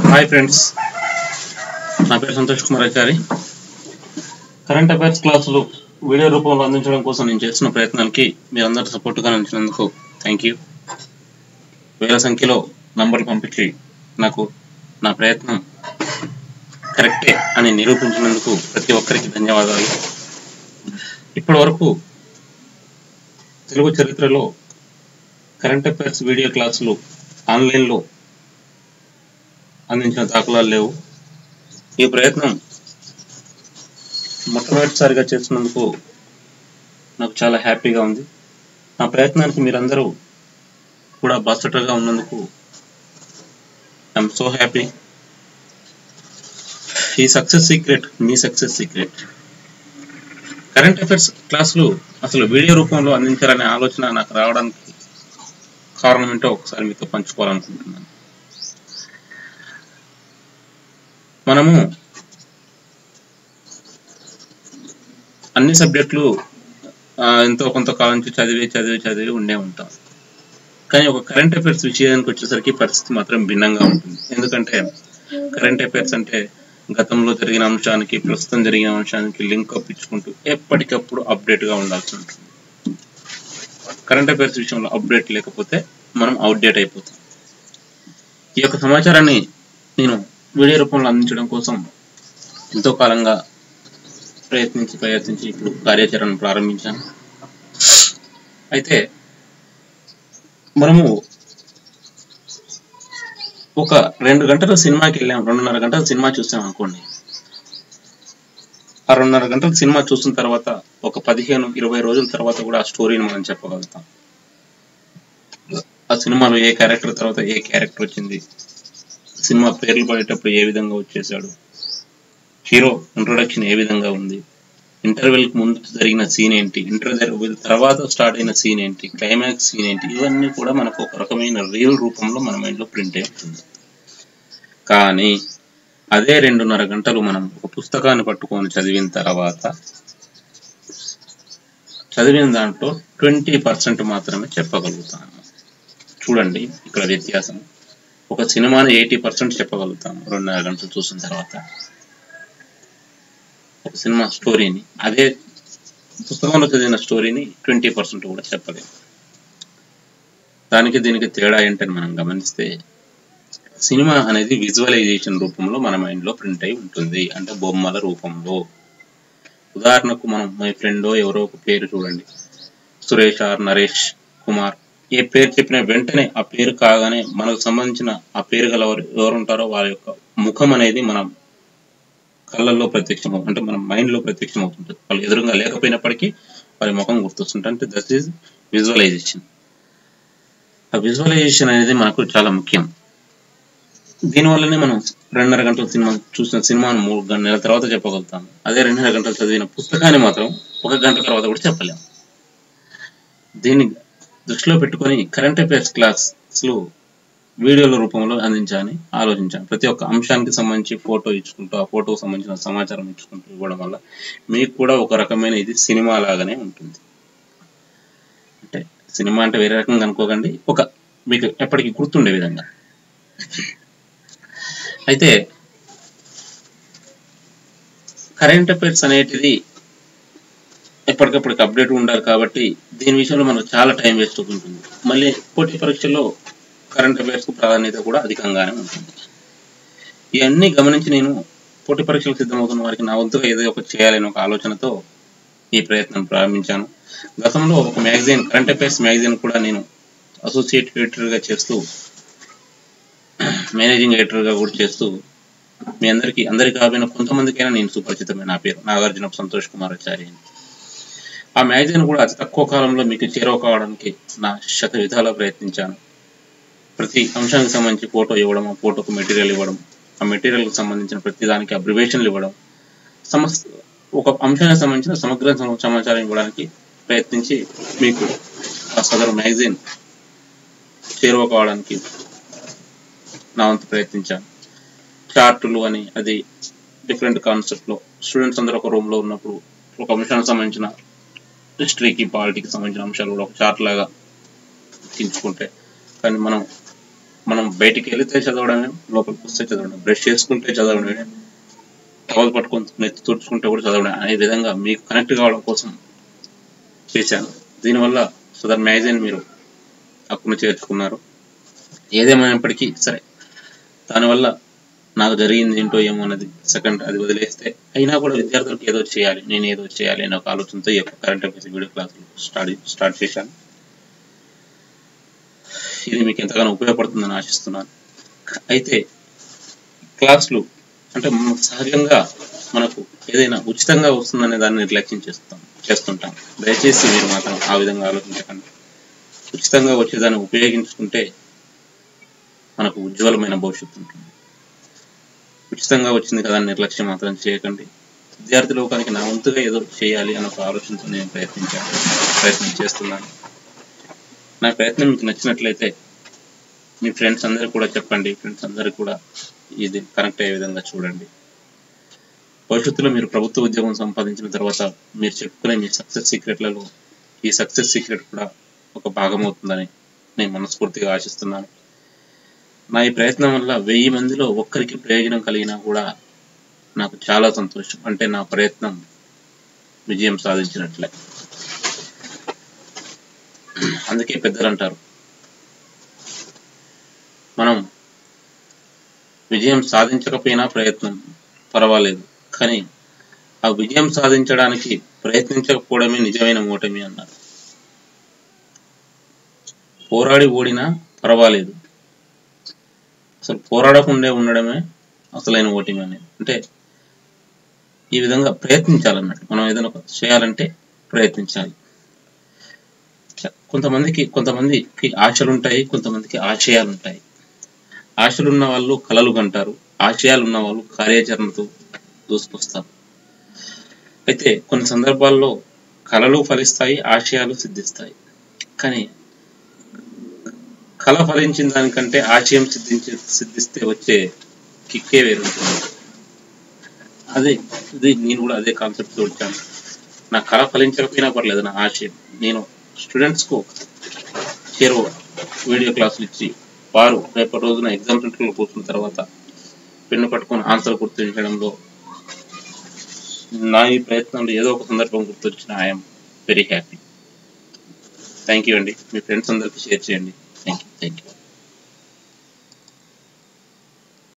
Hi friends నా పేరు Santosh Kumar Achari current affairs క్లాసులు వీడియో రూపంలో అందించడం కోసం నేను చేస్తున్న ప్రయత్నానికి మీరందరూ సపోర్ట్గా నిలిచినందుకు థ్యాంక్ యూ వేల సంఖ్యలో నంబర్లు పంపించి నాకు నా ప్రయత్నం కరెక్టే అని నిరూపించినందుకు ప్రతి ఒక్కరికి ధన్యవాదాలు ఇప్పటి వరకు తెలుగు చరిత్రలో కరెంట్ అఫైర్స్ వీడియో క్లాసులు ఆన్లైన్లో అందించిన దాఖలాలు లేవు ఈ ప్రయత్నం మొట్టమొదటిసారిగా చేస్తున్నందుకు నాకు చాలా హ్యాపీగా ఉంది నా ప్రయత్నానికి మీరందరూ కూడా బాసటగా ఉన్నందుకు ఐఎమ్ సో హ్యాపీ ఈ సక్సెస్ సీక్రెట్ మీ సక్సెస్ సీక్రెట్ కరెంట్ అఫైర్స్ క్లాసులు అసలు వీడియో రూపంలో అందించాలనే ఆలోచన నాకు రావడానికి కారణం ఏంటో ఒకసారి మీతో పంచుకోవాలనుకుంటున్నాను మనము అన్ని సబ్జెక్టులు ఆ, ఎంతో కొంతకాలం నుంచి చదివి చదివి చదివి ఉండే ఉంటాం కానీ ఒక కరెంట్ అఫైర్స్ విషయానికి వచ్చేసరికి పరిస్థితి మాత్రం భిన్నంగా ఉంటుంది ఎందుకంటే కరెంట్ అఫైర్స్ అంటే గతంలో జరిగిన అంశానికి ప్రస్తుతం జరిగిన అంశానికి లింక్ అప్ ఇచ్చుకుంటూ ఎప్పటికప్పుడు అప్డేట్ గా ఉండాల్సి ఉంటుంది కరెంట్ అఫైర్స్ విషయంలో అప్డేట్ లేకపోతే మనం అవుట్డేట్ అయిపోతాం ఈ యొక్క సమాచారాన్ని నేను వీడియో రూపంలో అందించడం కోసం ఎంతో కాలంగా ప్రయత్నించి ప్రయత్నించి ఇప్పుడు కార్యాచరణ ప్రారంభించాను అయితే మనము ఒక రెండు గంటల సినిమాకి వెళ్ళాం రెండున్నర గంటల సినిమా చూసాం అనుకోండి ఆ రెండున్నర గంటల సినిమా చూసిన తర్వాత ఒక పదిహేను ఇరవై రోజుల తర్వాత కూడా ఆ స్టోరీని మనం చెప్పగలుగుతాం ఆ సినిమాలో ఏ క్యారెక్టర్ తర్వాత ఏ క్యారెక్టర్ వచ్చింది సినిమా పేర్లు పడేటప్పుడు ఏ విధంగా వచ్చేసాడు హీరో ఇంట్రొడక్షన్ ఏ విధంగా ఉంది ఇంటర్వెల్ ముందు జరిగిన సీన్ ఏంటి ఇంటర్వెల్ తర్వాత స్టార్ట్ అయిన సీన్ ఏంటి క్లైమాక్స్ సీన్ ఏంటి ఇవన్నీ కూడా మనకు ఒక రకమైన రియల్ రూపంలో మన మైండ్లో ప్రింట్ అయి ఉంటుంది కానీ అదే రెండున్నర గంటలు మనం ఒక పుస్తకాన్ని పట్టుకొని చదివిన తర్వాత చదివిన దాంట్లో ట్వంటీ పర్సెంట్ మాత్రమే చెప్పగలుగుతాము చూడండి ఇక్కడ వ్యత్యాసం ఒక సినిమాని ఎయిటీ పర్సెంట్ చెప్పగలుగుతాము రెండున్నర గంటలు చూసిన తర్వాత ఒక సినిమా స్టోరీని అదే పుస్తకంలో చదివిన స్టోరీని ట్వంటీ పర్సెంట్ కూడా చెప్పలేము దానికి దీనికి తేడా ఏంటని మనం గమనిస్తే సినిమా అనేది విజువలైజేషన్ రూపంలో మన మైండ్లో ప్రింట్ అయి ఉంటుంది అంటే బొమ్మల రూపంలో ఉదాహరణకు మనం మై ఫ్రెండో ఎవరో ఒక పేరు చూడండి సురేష్ ఆర్ నరేష్ కుమార్ ఏ పేరు చెప్పిన వెంటనే ఆ పేరు కాగానే మనకు సంబంధించిన ఆ పేరు గల ఎవరు ఎవరు ఉంటారో వారి యొక్క ముఖం అనేది మనం కళ్ళల్లో ప్రత్యక్షం అంటే మన మైండ్ లో ప్రత్యక్షం అవుతుంటుంది వాళ్ళు ఎదురుగా లేకపోయినప్పటికీ వారి ముఖం గుర్తొస్తుంటుంది అంటే దట్ ఈస్ విజువలైజేషన్ ఆ విజువలైజేషన్ అనేది మనకు చాలా ముఖ్యం దీనివల్లనే మనం రెండున్నర గంటల సినిమా చూసిన సినిమాను మూడు గంటల నెలల తర్వాత చెప్పగలుగుతాం అదే రెండున్నర గంటలు చదివిన పుస్తకాన్ని మాత్రం ఒక గంట తర్వాత కూడా చెప్పలేం దీన్ని దృష్టిలో పెట్టుకొని కరెంట్ అఫైర్స్ క్లాస్లు వీడియోల రూపంలో అందించాలని ఆలోచించాను ప్రతి ఒక్క అంశానికి సంబంధించి ఫోటో ఇచ్చుకుంటూ ఆ ఫోటోకి సంబంధించిన సమాచారం ఇచ్చుకుంటూ ఇవ్వడం వల్ల మీకు కూడా ఒక రకమైన ఇది సినిమా లాగానే ఉంటుంది అంటే సినిమా అంటే వేరే రకంగా అనుకోకండి ఒక మీకు ఎప్పటికీ గుర్తుండే విధంగా అయితే కరెంట్ అఫైర్స్ అనేటిది ఎప్పటికప్పటికి అప్డేట్ ఉండాలి కాబట్టి దీని విషయంలో మనకు చాలా టైం వేస్ట్ అవుతుంటుంది మళ్ళీ పోటీ పరీక్షల్లో కరెంట్ అఫైర్స్ కు ప్రాధాన్యత కూడా అధికంగానే ఉంటుంది ఇవన్నీ గమనించి నేను పోటీ పరీక్షలకు సిద్ధమవుతున్న వారికి నా వంతుగా ఏదో ఒకటి చేయాలని ఒక ఆలోచనతో ఈ ప్రయత్నం ప్రారంభించాను గతంలో ఒక మ్యాగజైన్ కరెంట్ అఫైర్స్ మ్యాగజైన్ కూడా నేను అసోసియేట్ ఎడిటర్ గా చేస్తూ మేనేజింగ్ ఎడిటర్ గా కూడా చేస్తూ మీ అందరికి అందరికి కాకపోయినా కొంతమందికైనా నేను సుపరిచితమైన నా పేరు నాగార్జున సంతోష్ కుమార్ ఆచార్య అని. ఆ మ్యాగజైన్ కూడా అతి తక్కువ కాలంలో మీకు చేరువ కావడానికి నా శత విధాలా ప్రయత్నించాను ప్రతి అంశానికి సంబంధించి ఫోటో ఇవ్వడం ఆ ఫోటోకు మెటీరియల్ ఇవ్వడం ఆ మెటీరియల్ కి సంబంధించిన ప్రతి దానికి అబ్రివేషన్లు ఇవ్వడం సమస్ ఒక అంశానికి సంబంధించిన సమగ్ర సమ- సమాచారం ఇవ్వడానికి ప్రయత్నించి మీకు ఆ సదరు మ్యాగజైన్ చేరువ కావడానికి నా వంతు ప్రయత్నించాను చార్టులు అని అది డిఫరెంట్ కాన్సెప్ట్ లో స్టూడెంట్స్ అందరూ ఒక రూమ్ లో ఉన్నప్పుడు ఒక అంశానికి సంబంధించిన హిస్టరీకి పాలిటిక్స్ సంబంధించిన అంశాలు కూడా ఒక చార్ట్ లాగా ఎక్కించుకుంటే కానీ మనం మనం బయటికి వెళితే చదవడమే లోపలికి వస్తే చదవడం బ్రష్ చేసుకుంటే చదవడమే టవల్ పట్టుకొని నెత్తి తుడుచుకుంటే కూడా చదవడం అనే విధంగా మీకు కనెక్ట్ కావడం కోసం చేశాను దీనివల్ల సదర్ మ్యాగజైన్ మీరు హక్కును చేర్చుకున్నారు ఏదేమైనప్పటికీ సరే దానివల్ల నాకు జరిగింది ఏంటో ఏమో అన్నది సెకండ్ అది వదిలేస్తే అయినా కూడా విద్యార్థులకు ఏదో చేయాలి నేను ఏదో చేయాలి అనే ఒక ఆలోచనతో ఈ యొక్క కరెంట్ అఫేర్స్ వీడియో క్లాసులు స్టార్ట్ స్టార్ట్ చేశాను ఇది మీకు ఎంతగానో ఉపయోగపడుతుందని ఆశిస్తున్నాను అయితే క్లాసులు అంటే మనం సహజంగా మనకు ఏదైనా ఉచితంగా వస్తుందనే దాన్ని నిర్లక్ష్యం చేస్తాం చేస్తుంటాం దయచేసి మీరు మాత్రం ఆ విధంగా ఆలోచించకండి ఉచితంగా వచ్చేదాన్ని ఉపయోగించుకుంటే మనకు ఉజ్వలమైన భవిష్యత్తు ఉంటుంది ఉచితంగా వచ్చింది కదా అని నిర్లక్ష్యం మాత్రం చేయకండి విద్యార్థి లోకానికి నా వంతుగా ఏదో చేయాలి అన్న ఒక ఆలోచనతో నేను ప్రయత్నించాను ప్రయత్నం చేస్తున్నాను నా ప్రయత్నం మీకు నచ్చినట్లయితే మీ ఫ్రెండ్స్ అందరికి కూడా చెప్పండి ఫ్రెండ్స్ అందరికి కూడా ఇది కనెక్ట్ అయ్యే విధంగా చూడండి భవిష్యత్తులో మీరు ప్రభుత్వ ఉద్యోగం సంపాదించిన తర్వాత మీరు చెప్పుకునే మీ సక్సెస్ సీక్రెట్లలో ఈ సక్సెస్ సీక్రెట్ కూడా ఒక భాగం అవుతుందని నేను మనస్ఫూర్తిగా ఆశిస్తున్నాను నా ఈ ప్రయత్నం వల్ల వెయ్యి మందిలో ఒక్కరికి ప్రయోజనం కలిగినా కూడా నాకు చాలా సంతోషం అంటే నా ప్రయత్నం విజయం సాధించినట్లే అందుకే పెద్దలు అంటారు మనం విజయం సాధించకపోయినా ప్రయత్నం పర్వాలేదు కానీ ఆ విజయం సాధించడానికి ప్రయత్నించకపోవడమే నిజమైన ఓటమి అన్నారు పోరాడి ఓడినా పర్వాలేదు అసలు పోరాడకుండా ఉండడమే అసలైన ఓటమి అనేది అంటే ఈ విధంగా ప్రయత్నించాలన్నట్టు మనం ఏదైనా ఒక చేయాలంటే ప్రయత్నించాలి కొంతమందికి కొంతమందికి ఆశలు ఉంటాయి కొంతమందికి ఆశయాలు ఉంటాయి ఆశలు ఉన్న వాళ్ళు కలలు కంటారు ఆశయాలు ఉన్న వాళ్ళు కార్యాచరణతో దూసుకొస్తారు అయితే కొన్ని సందర్భాల్లో కళలు ఫలిస్తాయి ఆశయాలు సిద్ధిస్తాయి కానీ కళ ఫలించిన దానికంటే ఆశయం సిద్ధించి సిద్ధిస్తే వచ్చే కిక్కే వేరుంటుంది అదే ఇది నేను కూడా అదే కాన్సెప్ట్ వచ్చాను నా కళ ఫలించకపోయినా పర్లేదు నా ఆశయం నేను స్టూడెంట్స్కు చేరువ వీడియో క్లాసులు ఇచ్చి వారు రేపటి రోజున ఎగ్జామ్ సెంటర్లో కూర్చున్న తర్వాత పెన్ను పట్టుకొని ఆన్సర్ గుర్తించడంలో నా ఈ ప్రయత్నంలో ఏదో ఒక సందర్భం గుర్తొచ్చిన I'm very happy thank you అండి మీ ఫ్రెండ్స్ అందరికీ షేర్ చేయండి థ్యాంక్ యూ థ్యాంక్ యూ